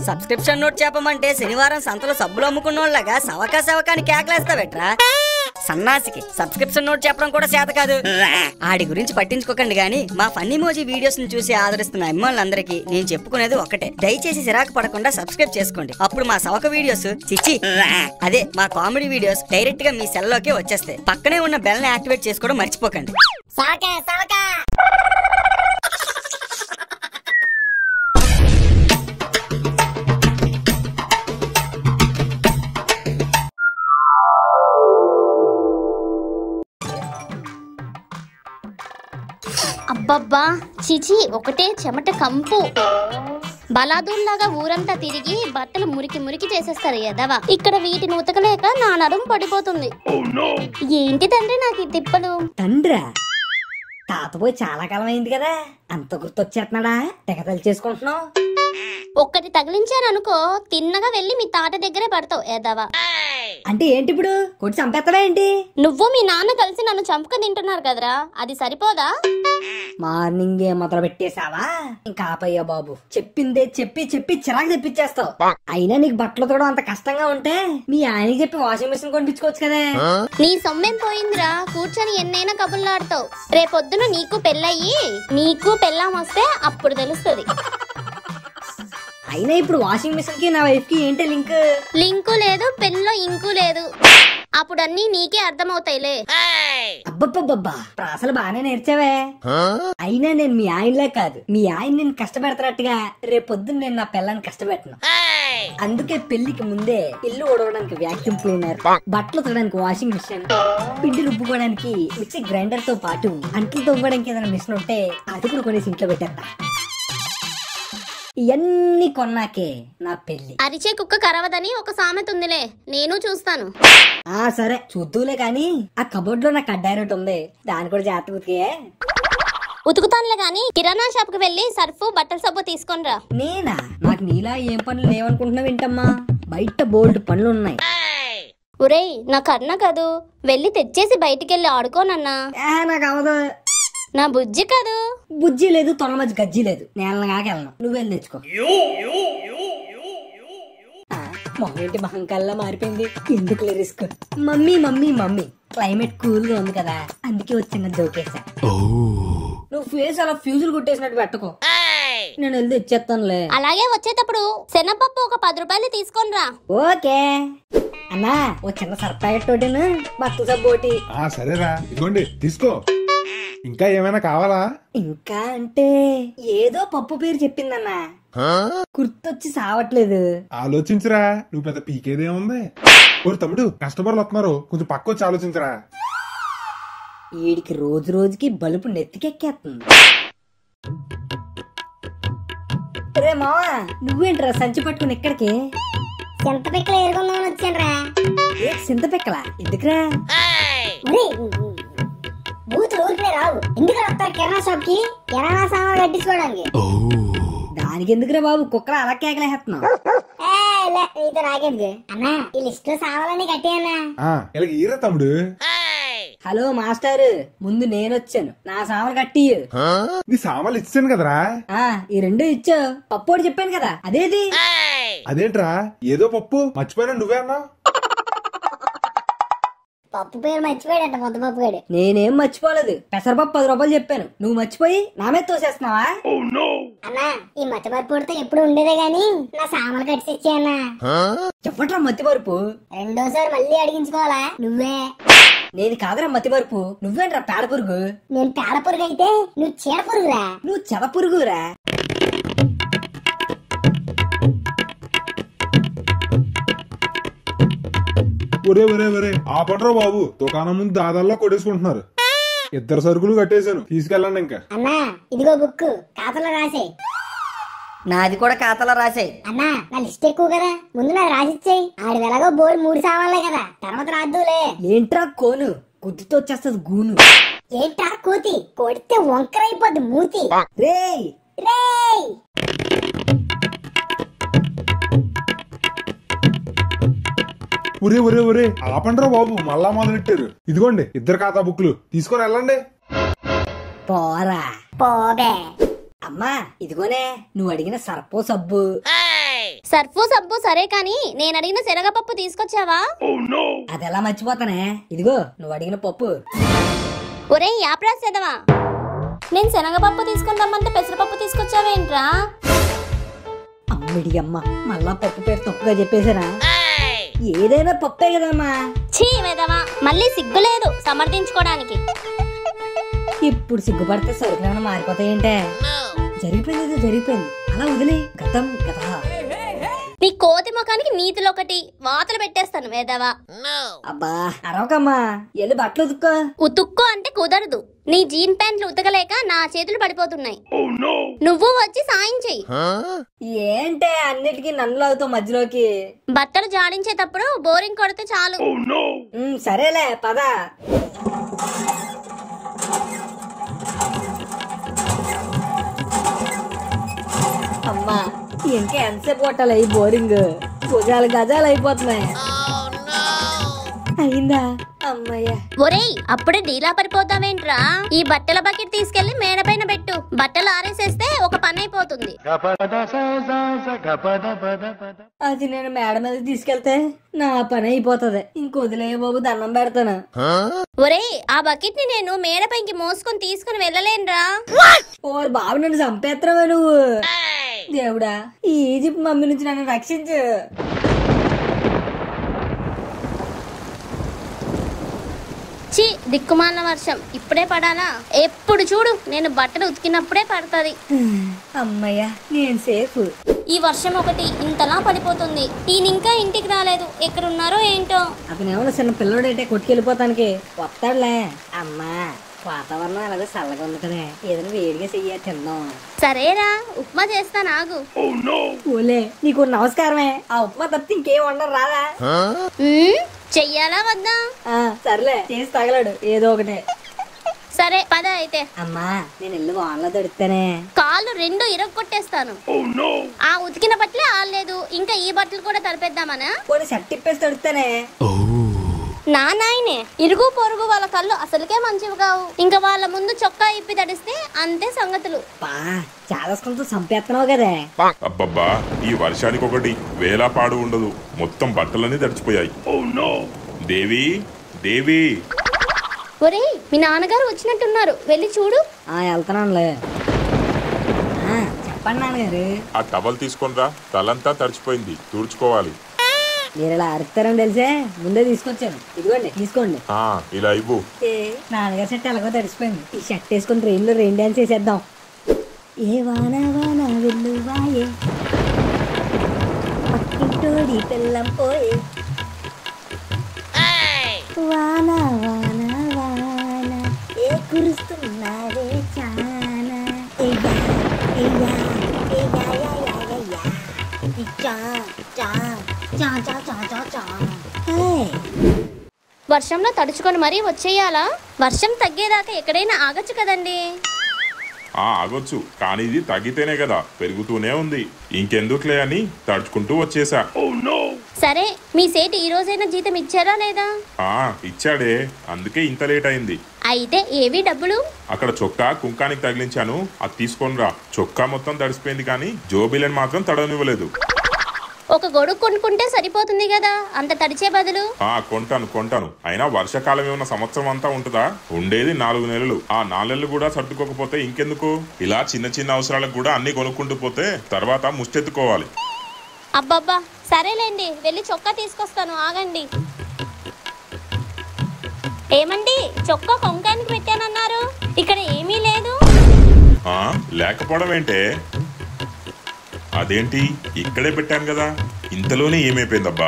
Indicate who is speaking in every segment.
Speaker 1: Subscription note చెప్పమంటే శనివారం సంతలో సబ్బులు అమ్ముకున్నోళ్ళగా సవకా సవకాని కేకలేస్తావేట్రా సన్నాసికి సబ్స్క్రిప్షన్ నోట్ చెప్పడం కూడా చేత కాదు ఆడి గురించి పట్టించుకోకండి గాని మా ఫన్నీ మోజీ వీడియోస్ ని చూసి ఆదరిస్తున్న అమ్మాయిలందరికీ నేను చెప్పుకునేది ఒకటే దయచేసి సిరాకు పడకుండా సబ్స్క్రైబ్ చేసుకోండి అప్పుడు మా సవక వీడియోస్ చిచ్చి అదే మా కామెడీ వీడియోస్ డైరెక్ట్ గా మీ సెల్ లోకే వచ్చేస్తాయి పక్కనే ఉన్న బెల్ ని యాక్టివేట్ చేసుకోవడం మర్చిపోకండి
Speaker 2: సవక సవక
Speaker 3: అబ్బబ్బా చిచి ఒకటే చెమట కంపు బలాదూర్లాగా ఊరంతా తిరిగి బట్టలు మురికి మురికి చేసేస్తారు ఎదవా ఇక్కడ వీటిని ఉతకలేక నా నడుం పడిపోతుంది ఏంటి తండ్రి నాకు ఈ తిప్పలు
Speaker 4: తండ్రా తాత పోయి చాలా కాలం అయింది కదా అంత గుర్తొచ్చేస్తున్నాడా తెగతలు చేసుకుంటున్నావు
Speaker 3: ఒక్కటి తగిలించాననుకో తిన్నగా వెళ్ళి మీ తాత దగ్గరే పడతావు ఎదవా
Speaker 4: అంటే ఏంటి ఇప్పుడు కొట్టి చంపేస్తాడా ఏంటి
Speaker 3: నువ్వు మీ నాన్న కలిసి నన్ను చంపుక తింటున్నారు కదరా అది సరిపోదా
Speaker 4: మార్నింగ్ ఏ మొదలు పెట్టేశావా ఇంకా ఆపయ్యా బాబు చెప్పిందే చెప్పి చెప్పి చిరాకు తెప్పించేస్తావు అయినా నీకు బట్టలు తోడం అంత కష్టంగా ఉంటే మీ ఆయనకి చెప్పి వాషింగ్ మిషన్ కొనిపించుకోవచ్చు కదా
Speaker 3: నీ సొమ్మేం పోయిందిరా కూర్చొని ఎన్నైనా కబుర్లాడతావు రేపొద్దున నీకు పెళ్ళయ్యి నీకు పెళ్ళాం వస్తే అప్పుడు తెలుస్తుంది
Speaker 4: అయినా ఇప్పుడు వాషింగ్ మిషన్ కి నా వైఫ్ కి ఏంటి లింక్
Speaker 3: లింకు లేదు పెన్లో ఇంకు లేదు అప్పుడు అన్నీ నీకే అర్థమవుతాయిలే
Speaker 4: అబ్బబ్బబ్బబ్బా ప్రాసలు బాగానే నేర్చావే అయినా నేను మీ ఆయనలా కాదు మీ ఆయన నేను కష్టపెడతానట్టుగా రేపొద్దున నేను నా పిల్లని కష్టపెట్టను అందుకే పెళ్లికి ముందే ఇల్లు ఉడవడానికి వ్యాక్యూమ్ క్లీనర్ బట్టలు ఉతకడానికి వాషింగ్ మిషన్ పిండి రుబ్బుకోవడానికి మిక్సీ గ్రైండర్ తో పాటు అంట్లు తవ్వడానికి ఏదైనా మిషన్ ఉంటే అది కూడా కొనేసి ఇంట్లో పెట్టేస్తా ఇవన్నీ కొన్నాకే నా పెళ్లి
Speaker 3: అరిచే కుక్క కరవదని ఒక సామెత ఉందిలే నేను చూస్తాను
Speaker 4: ఆ సరే చూద్దులే కానీ ఆ కబోర్డ్ లో నాకు అడ్డాయినట్టు ఉంది దాని కూడా జాగ్రత్త ఉతికే
Speaker 3: ఉతుకుతానులే గాని కిరాణా షాప్ కి వెళ్ళి సర్ఫ్ బట్టల సబ్బు తీసుకొనిరా
Speaker 4: నేనా నాకు నీలా ఏం పనులు లేవనుకుంటున్నావు ఏంటమ్మా బయట బోల్డ్ పనులు ఉన్నాయి
Speaker 3: ఒరేయ్ నా కర్ణ కదూ వెళ్ళి తెచ్చేసి బయటికెళ్ళి ఆడుకోనన్నా
Speaker 4: ఏ, నాకు అవదు
Speaker 3: నా బుజ్జి కదూ
Speaker 4: బుజ్జి లేదు తొడ మధ్య గజ్జి లేదు నేను కాకెళ్ళను నువ్వు వెళ్ళి తెచ్చుకో ఆ, మొహం ఏంటి మొహం కల్లా మారిపోయింది ఎందుకు risk mummy mummy mummy climate cool గా ఉంది కదా అందుకే వచ్చిన జోకేసా నువ్వు ఫేస్ అలా ఫ్యూజులు కొట్టేసినట్టు పెట్టుకో నేను వెళ్ళి తెచ్చేస్తానులే
Speaker 3: అలాగే వచ్చేటప్పుడు శనగపప్పు ఒక పది రూపాయలు తీసుకొనిరా
Speaker 4: ఓకే అన్నా ఓ చిన్న సర్ప్యాకెట్ తోటిను బట్టల సబ్బు ఒకటి
Speaker 5: ఆ సరేరా ఇదిగోండి తీసుకో ఇంకా ఏమైనా కావాలా
Speaker 4: ఇంకా అంటే ఏదో పప్పు పేరు చెప్పిందన్నా గుర్తొచ్చి సావట్లేదు
Speaker 5: ఆలోచించరా నువ్వు పెద్ద పీకేదేముంది ఓరి తమ్ముడు కస్టమర్లు వస్తున్నారు కొంచెం పక్క వచ్చి ఆలోచించరా
Speaker 4: వీడికి రోజు రోజుకి బలుపు నెత్తికెక్కేస్తుంది రే మావా నువ్వేంట్రా సంచి పట్టుకుని ఇక్కడికి
Speaker 2: చింత పిక్కలు ఏరుకుందామని వచ్చానురా
Speaker 4: ఏ సింత పెక్కలా ఎందుకురా
Speaker 2: ఒరేయ్, బూతులు ఊరికే రావు ఎందుకు వస్తారు కిరాణా షాప్ కి కిరాణా సామాన్లు కట్టించుకోవడానికి
Speaker 4: దానికి ఎందుకురా బాబు కుక్కలు అలా కేకలేస్తున్నావు
Speaker 2: ఏ, లే, నీతో నాకెందుకు అన్నా ఈ లిస్ట్ లో సామాన్లన్నీ కట్టేయన్నా
Speaker 5: ఆ ఇలాగ ఈరా తమ్ముడు
Speaker 4: హలో మాస్టర్ ముందు నేను వచ్చాను నా సామాన్ కట్టి
Speaker 5: నీ సామాన్లు ఇచ్చాను కదరా
Speaker 4: ఆ ఈ రెండు ఇచ్చా పప్పోడు చెప్పాను కదా అదేది
Speaker 5: అదేంట్రా ఏదో పప్పు మర్చిపోయినా నువ్వే అన్నావు
Speaker 2: పప్పు పేరు మర్చిపోయాడంట మొత్తం పప్పు గడు
Speaker 4: నేనేం మర్చిపోలేదు పెసరపప్పు పది రూపాయలు చెప్పాను నువ్వు మర్చిపోయి నా మీద తోసేస్తున్నావా
Speaker 2: అన్నా ఈ మతిమరుపుడితో ఎప్పుడు ఉండేదే గాని నా సామాన్లు కట్టి తెచ్చాయన్నా
Speaker 4: చెప్పట్రా మత్తి పరుపు
Speaker 2: రెండోసారి మళ్ళీ అడిగించుకోవాలా నువ్వే
Speaker 4: నేను కాదురా మతి పరుపు నువ్వేంట్రా పేడ పురుగు
Speaker 2: నేను పేడ పురుగు అయితే నువ్వు చీడ పురుగురా
Speaker 4: నువ్వు చెద పురుగురా
Speaker 5: ఒరే ఒరే ఒరే ఆపట్రా బాబు దుకాణం ముందు దాదాల్లో కొట్టేసుకుంటున్నారు ఇద్దరు సరుకులు కట్టేశాను తీసుకెళ్ళండి ఇంకా
Speaker 2: అన్నా ఇదిగో బుక్ ఖాతాలో రాసేయ్
Speaker 1: నాది కూడా ఖాతాలో రాసాయి
Speaker 2: అన్నా నా లిస్ట్ ఎక్కువ కదా ముందు నాకు రాసిచ్చేయి ఆడి ఎలాగో బోర్డు మూడు సామాన్లే కదా తర్వాత రాద్దులే
Speaker 4: ఏంట్రా కోను గుద్దుతో వచ్చేస్తుంది గూను
Speaker 2: ఏంటా కోతి కొడితే వంకర అయిపోద్ది మూతి
Speaker 4: రేయ్
Speaker 2: రేయ్
Speaker 5: ఒరే ఒరే ఒరే ఆపండ్రా బాబు మళ్ళా మొదలెట్టారు ఇదిగోండి ఇద్దరు ఖాతా బుక్లు తీసుకొని వెళ్ళండి
Speaker 4: పోరా
Speaker 2: పోబే
Speaker 4: అమ్మా ఇదిగోనే నువ్వు అడిగిన సర్పో సబ్బు
Speaker 3: సర్ఫు సబ్బు సరే కానీ నేను అడిగిన శనగపప్పు తీసుకొచ్చావా
Speaker 4: అది ఎలా మర్చిపోతానే ఇదిగో నువ్వు అడిగిన పప్పు
Speaker 3: ఒరే యాప్రాస్ ఎదవా నేను శనగపప్పు తీసుకుని రమ్మంటే పెసరపప్పు తీసుకొచ్చావేంట్రా
Speaker 4: అమ్మిడి అమ్మ మళ్ళా పప్పు పేరు తప్పుగా చెప్పేశారా ఏదైనా పప్పే కదమ్మా
Speaker 3: ఛీ వెదవా మళ్ళీ సిగ్గు లేదు సమర్థించుకోవడానికి
Speaker 4: ఇప్పుడు సిగ్గుపడితే సరుకులు ఏమైనా మారిపోతాయంటే జరిగిపోయింది ఏదో జరిగిపోయింది అలా వదిలే గతం గత
Speaker 3: నీ కోతి ముఖానికి నీతులు ఒకటి వాతలు పెట్టేస్తాను వేదవా
Speaker 4: అబ్బా అరవకమ్మా వెళ్ళి బట్టలు ఉతుక్కో
Speaker 3: ఉతుక్కో అంటే కుదరదు నీ జీన్ ప్యాంట్లు ఉతకలేక నా చేతులు పడిపోతున్నాయి నువ్వు వచ్చి సాయం చెయ్యి
Speaker 4: ఏంటే అన్నిటికీ నన్ను లాగుతావు మధ్యలోకి
Speaker 3: బట్టలు జాడించేటప్పుడు బోరింగ్ కొడితే చాలు
Speaker 4: ఉమ్, సరేలే పద అమ్మా ఇంకా ఎంతసేపు కొట్టాలి ఈ బోరింగ్ భుజాలు గజాలు అయిపోతున్నాయి అయిందా అమ్మయ్యా
Speaker 3: ఒరేయ్ అప్పుడే డీలా పడిపోతావేంట్రా ఈ బట్టల బకెట్ తీసుకెళ్లి మేడ పైన పెట్టు బట్టలు ఆరేసేస్తే ఒక పని అయిపోతుంది
Speaker 4: అది నేను మేడ మీద తీసుకెళ్తే నా పని అయిపోతుంది ఇంక వదిలే బాబు దండం పెడతాను
Speaker 3: ఒరేయ్ ఆ బకెట్ ని నేను మేడ పైకి మోసుకొని తీసుకుని వెళ్ళలేనురా
Speaker 4: ఓ బాబు నన్ను చంపేస్తున్నావే నువ్వు దేవుడా ఈ ఈజిప్ట్ మమ్మీ నుంచి నన్ను రక్షించు
Speaker 3: చి దిక్కుమాల వర్షం ఇప్పుడే పడాలా ఎప్పుడు చూడు నేను బట్టలు ఉతికినప్పుడే పడుతుంది
Speaker 4: అమ్మయ్యా నేను సేఫ్
Speaker 3: ఈ వర్షం ఒకటి ఇంతలా పడిపోతుంది ఈయన ఇంకా ఇంటికి రాలేదు ఎక్కడున్నారో ఏంటో
Speaker 4: అతను ఏమన్నా చిన్న పిల్లడైతే కొట్టుకెళ్ళిపోతానికి వస్తాడులే అమ్మా వాతావరణం అలాగే చల్లగా ఉంది కదా ఏదైనా వేడిగా చెయ్య తిందాం
Speaker 3: సరేరా ఉప్మా చేస్తా నాగు
Speaker 4: ఓలే నీకు నమస్కారమే ఆ ఉప్మా తప్పితే ఇంకేం వండరు రాదా
Speaker 3: ఉమ్, చెయ్యాలా వద్దా
Speaker 4: ఆ, సర్లే చేసి తగలడు ఏదో ఒకటే
Speaker 3: సరే పద అయితే
Speaker 4: అమ్మా నేను ఇల్లు వానలో తడిస్తేనే
Speaker 3: కాళ్ళు రెండు ఇరగొట్టేస్తాను ఆ ఉతికిన బట్టలే ఆడలేదు ఇంకా ఈ బట్టలు కూడా తడిపేద్దామనా
Speaker 4: పోనీ షర్ట్ ఇప్పేసి తడుస్తానే
Speaker 3: నా నాయనే ఇరుగు పొరుగు వాళ్ళ కళ్ళు అసలుకే మంచివి కావు ఇంకా వాళ్ళ ముందు చొక్కా ఇప్పి తడిస్తే అంతే సంగతులు
Speaker 4: బా చాలా స్కంతో చంపేస్తున్నావు కదే
Speaker 6: అబ్బబ్బా ఈ వర్షానికి ఒకటి వేలా పాడు ఉండదు మొత్తం బట్టలన్నీ తడిచిపోయాయి దేవి దేవి
Speaker 3: ఒరేయ్ మీ నాన్నగారు వచ్చినట్టున్నారు వెళ్ళి చూడు
Speaker 4: ఆ వెళ్తున్నానులే ఆ, చెప్పండి నాన్నగారు
Speaker 6: ఆ టవల్ తీసుకొనిరా తలంతా తడిచిపోయింది తుడుచుకోవాలి
Speaker 4: మీరు ఇలా అరుస్తారని తెలిసే ముందే తీసుకొచ్చాను ఇదిగోండి తీసుకోండి
Speaker 6: ఆ ఇలా ఇవ్వు
Speaker 4: ఏ నాన్నగారి షర్ట్ ఎలాగో తడిసిపోయింది ఈ షర్ట్ వేసుకొని ట్రైన్ లో రెయిన్ డాన్స్ చేసేద్దాం ఏ వాన వాన వెళ్ళు వాయే పక్కింటోడి పిల్లం పోయే వాన వాన వాన ఏ కురుస్తున్నావే చానా ఏయా ఏయా ఏయా యా యా యా యా చా చా చా చా చా చా చా హే
Speaker 3: వర్షంలో తడుచుకొని మరీ వచ్చేయాలా వర్షం తగ్గేదాకా ఎక్కడైనా ఆగచ్చు కదండి
Speaker 6: ఆ ఆగొచ్చు కానీ ఇది తగ్గితేనే కదా పెరుగుతూనే ఉంది ఇంకెందుకులే అని తడుచుకుంటూ వచ్చేసా
Speaker 3: సరే మీ సేటు ఈ రోజైనా జీతం ఇచ్చారా లేదా
Speaker 6: ఆ ఇచ్చాడే అందుకే ఇంత లేట్ అయింది
Speaker 3: అయితే ఏవి డబ్బులు
Speaker 6: అక్కడ చొక్కా కుంకానికి తగిలించాను అది తీసుకొనిరా చొక్కా మొత్తం తడిసిపోయింది కానీ జోబిలని మాత్రం తడనివ్వలేదు
Speaker 3: ఒక గొడుగు కొనుక్కుంటే సరిపోతుంది కదా అంత తడిచే బదులు
Speaker 6: ఆ కొంటాను కొంటాను అయినా వర్షాకాలం ఏమన్నా సంవత్సరం అంతా ఉంటుందా ఉండేది నాలుగు నెలలు ఆ నాలుగు నెలలు కూడా సర్దుకోకపోతే ఇంకెందుకు ఇలా చిన్న చిన్న అవసరాలకు కూడా అన్ని కొనుక్కుంటూ పోతే తర్వాత ముష్టెత్తుకోవాలి
Speaker 3: అబ్బబ్బా సరేలేండి వెళ్ళి చొక్కా తీసుకొస్తాను ఆగండి ఏమండి చొక్కా కొంకానికి పెట్టానన్నారు ఇక్కడ ఏమీ లేదు
Speaker 6: ఆ లేకపోవడం ఏంటే అదేంటి ఇక్కడే పెట్టాను కదా ఇంతలోనే ఏమైపోయిందబ్బా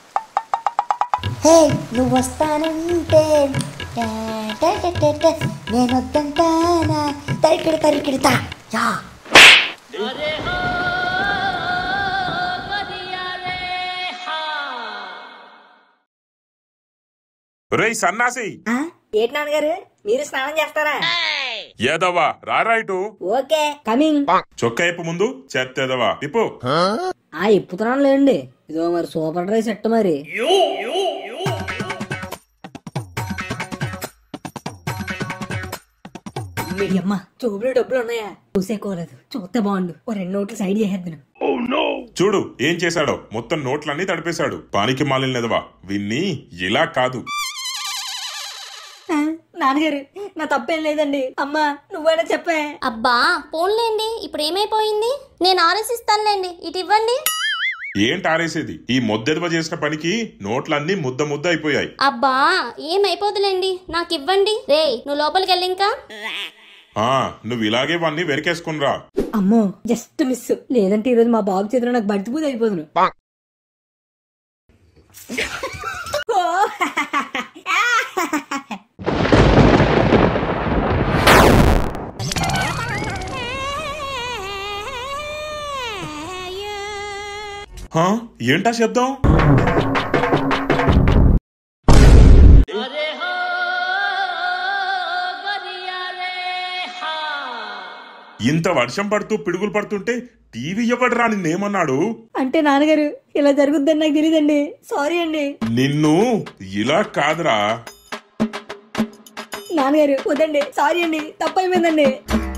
Speaker 2: హే నువ్వు వస్తానంటే టా, టా, టా, టా, టా. నేను వద్దంటానా తరికిడి తరికిడితా యా
Speaker 6: రేయ్ సన్నాసి
Speaker 4: ఆ? ఏంటి నాన్నగారు మీరు స్నానం చేస్తారా
Speaker 6: ఏదవ్వా రారా ఇటు
Speaker 4: ఓకే కమింగ్
Speaker 6: చొక్కా ఇప్పు ముందు చెత్తేదవా తిప్పు
Speaker 4: ఆ ఇప్పుతున్నాను లేండి ఇదో మరి సూపర్ డ్రై సెట్ మరి మీడి అమ్మ చూపులు డబ్బులు ఉన్నాయా చూసేకోలేదు చూస్తే బాగుండు ఓ రెండు నోట్లు సైడ్ చేసేద్దును
Speaker 6: చూడు ఏం చేశాడో మొత్తం నోట్లన్నీ తడిపేశాడు పానికి మాలినదవా విన్ని ఇలా కాదు
Speaker 4: ఆ, నాన్నగారు నా తప్పేం లేదండి అమ్మా నువ్వైనా చెప్పే
Speaker 3: అబ్బా పోన్లేండి ఇప్పుడు ఏమైపోయింది నేను ఆలోచిస్తానులేండి ఇటు ఇవ్వండి
Speaker 6: ఏంటి ఆరేసేది ఈ మొద్దెదవ చేసిన పనికి నోట్లన్నీ ముద్ద ముద్ద అయిపోయాయి
Speaker 3: అబ్బా ఏమైపోదులేండి నాకు ఇవ్వండి రే నువ్వు లోపలికి వెళ్ళి ఇంకా
Speaker 6: ఆ నువ్వు ఇలాగే వాన్ని వెనకేసుకునిరా
Speaker 4: అమ్మో జస్ట్ మిస్ లేదంటే ఈరోజు మా బాబు చేతిలో నాకు బంతిపూత అయిపోదును ఓ!
Speaker 6: హా ఏంటా శబ్దం ఇంత వర్షం పడుతూ పిడుగులు పడుతుంటే టీవీ ఇవ్వడరా నిన్నేమన్నాడు
Speaker 4: అంటే నాన్నగారు ఇలా జరుగుద్దని నాకు తెలియదండి సారీ అండి
Speaker 6: నిన్ను ఇలా కాదురా
Speaker 4: నాన్నగారు వద్దండి సారీ అండి తప్పైపోయిందండి